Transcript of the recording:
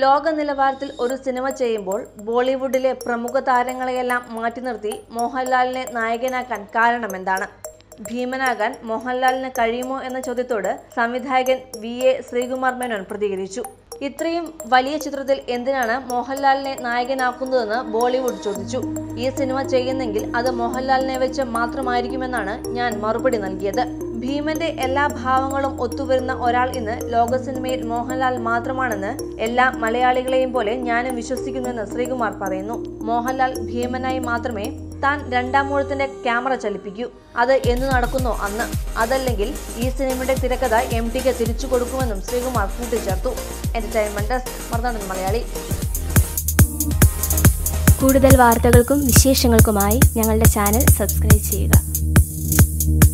ലോക നിലവാരത്തിൽ ഒരു സിനിമ ചെയ്യുമ്പോൾ ബോളിവുഡിലെ പ്രമുഖ താരങ്ങളെയെല്ലാം മാറ്റി നിർത്തി മോഹൻലാലിനെ നായകനാക്കാൻ കാരണമെന്താണ് ഭീമനാകാൻ മോഹൻലാലിന് കഴിയുമോ എന്ന ചോദ്യത്തോട് സംവിധായകൻ വി എ ശ്രീകുമാർ മേനോൻ പ്രതികരിച്ചു ഇത്രയും വലിയ ചിത്രത്തിൽ എന്തിനാണ് മോഹൻലാലിനെ നായകനാക്കുന്നതെന്ന് ബോളിവുഡ് ചോദിച്ചു ഈ സിനിമ ചെയ്യുന്നെങ്കിൽ അത് മോഹൻലാലിനെ വെച്ച് മാത്രമായിരിക്കുമെന്നാണ് ഞാൻ മറുപടി നൽകിയത് ഭീമന്റെ എല്ലാ ഭാവങ്ങളും ഒത്തുവരുന്ന ഒരാൾ ഇന്ന് ലോക സിനിമയിൽ മോഹൻലാൽ മാത്രമാണെന്ന് എല്ലാ മലയാളികളെയും പോലെ ഞാനും വിശ്വസിക്കുന്നുവെന്ന് ശ്രീകുമാർ പറയുന്നു മോഹൻലാൽ ഭീമനായി മാത്രമേ താൻ രണ്ടാം മൂഴത്തിന്റെ ക്യാമറ ചലിപ്പിക്കൂ അത് എന്ന് നടക്കുന്നോ അന്ന് അതല്ലെങ്കിൽ ഈ സിനിമയുടെ തിരക്കഥ എം ടിക്ക് തിരിച്ചു കൊടുക്കുമെന്നും ശ്രീകുമാർ കൂട്ടിച്ചേർത്തു എന്റർടൈൻമെന്റ് ഡെസ്ക് മറുനാടൻ മലയാളി കൂടുതൽ വാർത്തകൾക്കും വിശേഷങ്ങൾക്കുമായി ഞങ്ങളുടെ ചാനൽ സബ്സ്ക്രൈബ് ചെയ്യുക